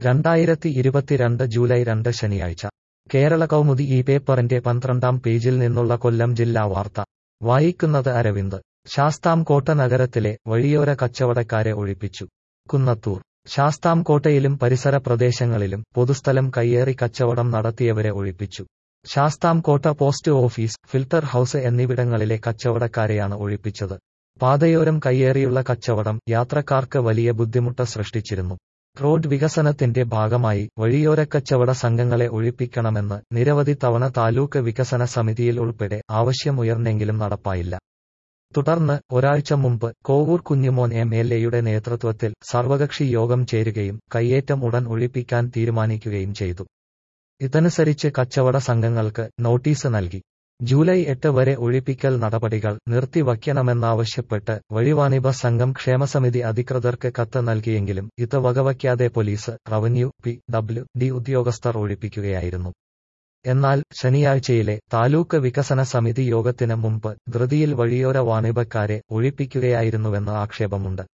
രണ്ടായിരത്തി ഇരുപത്തിരണ്ട് ജൂലൈ രണ്ട് ശനിയാഴ്ച കേരള കൗമുദി ഈ പേപ്പറിന്റെ പന്ത്രണ്ടാം പേജിൽ നിന്നുള്ള കൊല്ലം ജില്ലാ വാർത്ത വായിക്കുന്നത് അരവിന്ദ് ശാസ്താംകോട്ട നഗരത്തിലെ വഴിയോര കച്ചവടക്കാരെ ഒഴിപ്പിച്ചു കുന്നത്തൂർ ശാസ്താംകോട്ടയിലും പരിസര പ്രദേശങ്ങളിലും പൊതുസ്ഥലം കയ്യേറി കച്ചവടം നടത്തിയവരെ ഒഴിപ്പിച്ചു Sasthamkotta post office filter house എന്നിവിടങ്ങളിലെ കച്ചവടക്കാരെയാണ് ഒഴിപ്പിച്ചത് പാതയോരം കയ്യേറിയുള്ള കച്ചവടം യാത്രക്കാർക്ക് വലിയ ബുദ്ധിമുട്ട് സൃഷ്ടിച്ചിരുന്നു റോഡ് വികസനത്തിന്റെ ഭാഗമായി വഴിയോരക്കച്ചവട സംഘങ്ങളെ ഒഴിപ്പിക്കണമെന്ന് നിരവധി തവണ താലൂക്ക് വികസന സമിതിയിൽ ഉൾപ്പെടെ ആവശ്യം ഉയർന്നെങ്കിലും നടപ്പായില്ല തുടർന്ന് ഒരാഴ്ച മുമ്പ് കോവൂർ കുഞ്ഞുമോൻ എം എൽ എയുടെ നേതൃത്വത്തിൽ സർവകക്ഷി യോഗം ചേരുകയും കയ്യേറ്റം ഉടൻ ഒഴിപ്പിക്കാൻ തീരുമാനിക്കുകയും ചെയ്തു ഇതനുസരിച്ച് കച്ചവട സംഘങ്ങൾക്ക് നോട്ടീസ് നൽകി ജൂലൈ എട്ട് വരെ ഒഴിപ്പിക്കൽ നടപടികൾ നിർത്തിവയ്ക്കണമെന്നാവശ്യപ്പെട്ട് വഴിവാണിഭ സംഘം ക്ഷേമസമിതി അധികൃതർക്ക് കത്ത് നൽകിയെങ്കിലും ഇത് വകവയ്ക്കാതെ police revenue P W D ഉദ്യോഗസ്ഥർ ഒഴിപ്പിക്കുകയായിരുന്നു എന്നാൽ ശനിയാഴ്ചയിലെ താലൂക്ക് വികസന സമിതി യോഗത്തിന് മുമ്പ് ധൃതിയിൽ വഴിയോര വാണിഭക്കാരെ ഒഴിപ്പിക്കുകയായിരുന്നുവെന്ന് ആക്ഷേപമുണ്ട്